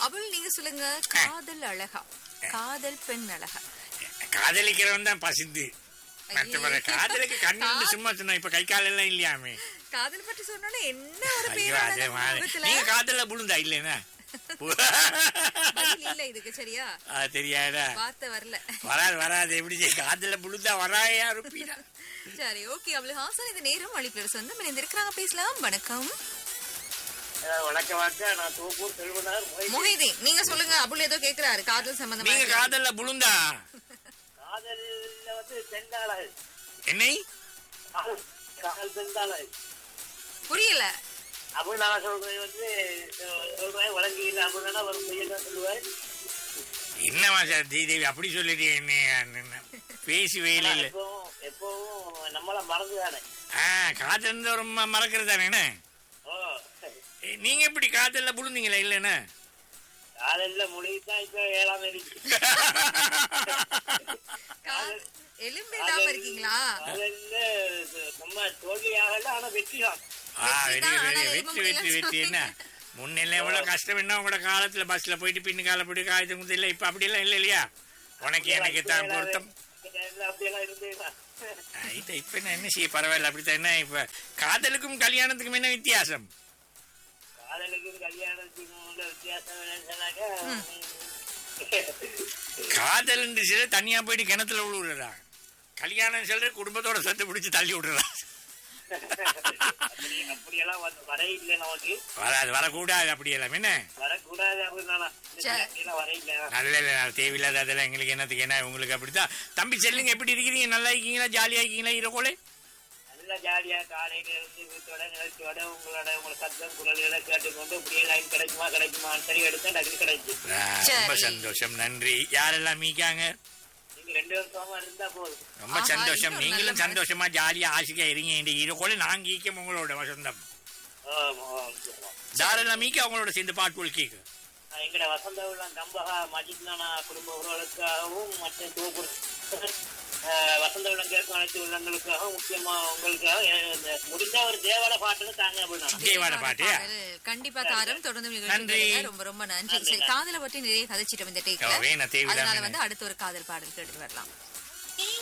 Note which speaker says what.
Speaker 1: அவள் நீங்க சொல்லுங்க காதல் அழகா காதல் பெண் அழகா
Speaker 2: காதலிக்கிறவன் தான் பசிந்து மற்றவரை
Speaker 1: ஐயே.
Speaker 2: காதலுக்கு கண்ணு சும்மா சொன்னா இப்ப கை கால் எல்லாம் இல்லையாமே
Speaker 1: காதல் பற்றி சொன்னோன்னே என்ன ஒரு
Speaker 2: ஐயோ
Speaker 1: பேர்
Speaker 2: அதே மாதிரி நீங்க காதல்ல புழுந்தா இல்லைன்னா
Speaker 1: பதில் இல்ல இதுக்கு சரியா
Speaker 2: அது தெரியாதா
Speaker 1: வார்த்தை வரல
Speaker 2: வராது வராது எப்படி செய்ய? காதல்ல புழுந்தா வராயா இருப்பீனா
Speaker 1: சரி ஓகே அவளு ஹாசன் இந்த நேரம் அழைப்பில் சொந்தம் இணைந்திருக்கிறாங்க பேசலாம் வணக்கம்
Speaker 3: வணக்கம் வணக்கம் நான் தோப்பூர் செல்வனார்
Speaker 1: மொஹிதீன் நீங்க சொல்லுங்க அபுல் ஏதோ கேக்குறாரு காதல் சம்பந்தமா
Speaker 2: நீங்க காதல்ல புழுந்தா
Speaker 3: காதல்ல வந்து செந்தாளர்
Speaker 2: என்னை
Speaker 3: காதல் காதல் செந்தாளர்
Speaker 1: புரியல
Speaker 3: அப்படி நான் சொல்றது வந்து அஹ், சொல்றேன் வழங்கியில் அப்படின்னா ஒரு பையன் சொல்லுவேன்
Speaker 2: என்னமா சார் தீதேவி அப்படி சொல்லிட்டு என்ன பேசி வெயில் இல்ல
Speaker 3: எப்பவும் எப்பவும் நம்மள மறந்துதானே
Speaker 2: ஆ காதல் ரொம்ப மறக்கிறது தானே என்ன?
Speaker 3: ஓ
Speaker 2: ஏய், நீங்க எப்படி காதல்ல புழுந்தீங்களா இல்லைன்னா
Speaker 3: காதல்ல மொழி தான் இப்ப ஏழாம் இருக்கு
Speaker 1: காதல் எலும்பு இல்லாம இருக்கீங்களா
Speaker 3: காதல்ல நம்ம தோல்வியாகல ஆனா வெற்றி தான்
Speaker 2: ஆ
Speaker 1: வெற்றி
Speaker 2: வெரி
Speaker 1: தான்,
Speaker 2: வெரி
Speaker 1: ஆனா
Speaker 2: வெற்றி
Speaker 1: எலும்பு
Speaker 2: வெற்றி
Speaker 1: முடியல
Speaker 2: வெற்றி என்ன முன்னெல்லாம் எவ்வளவு கஷ்டம் என்ன உங்களோட காலத்துல பஸ்ல போயிட்டு பின்னு கால போயிட்டு காயத்து முதில்ல இப்ப அப்படி எல்லாம் இல்ல இல்லையா உனக்கு எனக்கு தான் பொருத்தம்
Speaker 3: அப்படியெல்லாம் இருந்ததுன்னா
Speaker 2: ஆ, இது இப்ப என்ன என்ன செய்ய பரவாயில்ல அப்படித்தான் என்ன இப்ப காதலுக்கும் கல்யாணத்துக்கும் என்ன வித்தியாசம்
Speaker 3: காதலுக்கும் கல்யாணத்துக்கும் உள்ள வித்தியாசம் என்னன்னு சொன்னாக்க
Speaker 2: காதல் சில தனியா போயிட்டு கிணத்துல விழுவுறதா கல்யாணம் சொல்ற குடும்பத்தோட சத்து பிடிச்சு தள்ளி விடுறதா
Speaker 3: அப்படி அப்படியெல்லாம் வந்து வர இல்லை நமக்கு
Speaker 2: வராது வரக்கூடாது அப்படி எல்லாம் என்ன
Speaker 3: வரக்கூடாது அப்படின்னா
Speaker 1: சரி.
Speaker 3: அப்படியெல்லாம் வர இல்லை
Speaker 2: நல்ல இல்ல நல்ல தேவையில்லாத அதெல்லாம் எங்களுக்கு என்னத்துக்கு என்ன உங்களுக்கு அப்படித்தான் தம்பி செல்லுங்க எப்படி இருக்கிறீங்க நல்லா இருக்கீங்களா ஜாலியா இருக்கீங்களா இரக்கோலே
Speaker 3: நல்ல ஜாலியா காலையில இருந்து வீட்டோட நிகழ்ச்சியோட உங்களோட உங்களை சத்தம் குரல்களை கேட்டுக்கொண்டு இப்படியே லைன் கிடைக்குமா கிடைக்குமான்னு சரி எடுத்தா டக்கு கிடைச்சு
Speaker 2: ஆ, ரொம்ப
Speaker 1: சரி.
Speaker 2: சந்தோஷம் நன்றி யாரெல்லாம் மீக்காங்க
Speaker 3: நீங்க ரெண்டு வருஷமா இருந்தா போதும்
Speaker 2: ரொம்ப
Speaker 1: ஆஹா,
Speaker 2: சந்தோஷம்
Speaker 1: இன்னும்
Speaker 2: நீங்களும்
Speaker 1: நல்ல
Speaker 2: சந்தோஷமா ஜாலியா ஆசைக்கா இருங்க இந்த இரக்கோலே நாங்க ஈக்கம் உங்களோட வசந்தம்
Speaker 3: ஆமா, ஆமா.
Speaker 2: யாரெல்லாம் மீக்க அவங்களோட சேர்ந்து பாட்டு கேக்கு
Speaker 3: நான் எங்கட வசந்த உள்ளம் கம்பகா மஜித் நானா குடும்ப உறவுகளுக்காகவும் மற்ற தோப்பூர் அஹ், வசந்த உள்ளம் கேட்கும் அனைத்து உள்ளங்களுக்காகவும் முக்கியமா உங்களுக்காக அஹ், இந்த முடிஞ்ச ஒரு தேவால பாட்டுன்னு தாங்க அப்படின்னா
Speaker 2: தேவாட பாட்டு
Speaker 1: பாடல் கண்டிப்பா தாரம் தொடர்ந்து நிகழ்ச்சி
Speaker 2: நன்றி.
Speaker 1: கேளுங்க. ரொம்ப ரொம்ப நன்றி சரி காதலை பற்றி நிறைய கதைச்சிட்டோம் இந்த டேக்ல
Speaker 2: வேணா தேவையில்லாம
Speaker 1: அதனால வந்து அடுத்த ஒரு காதல் பாடல் கேட்டு வரலாம்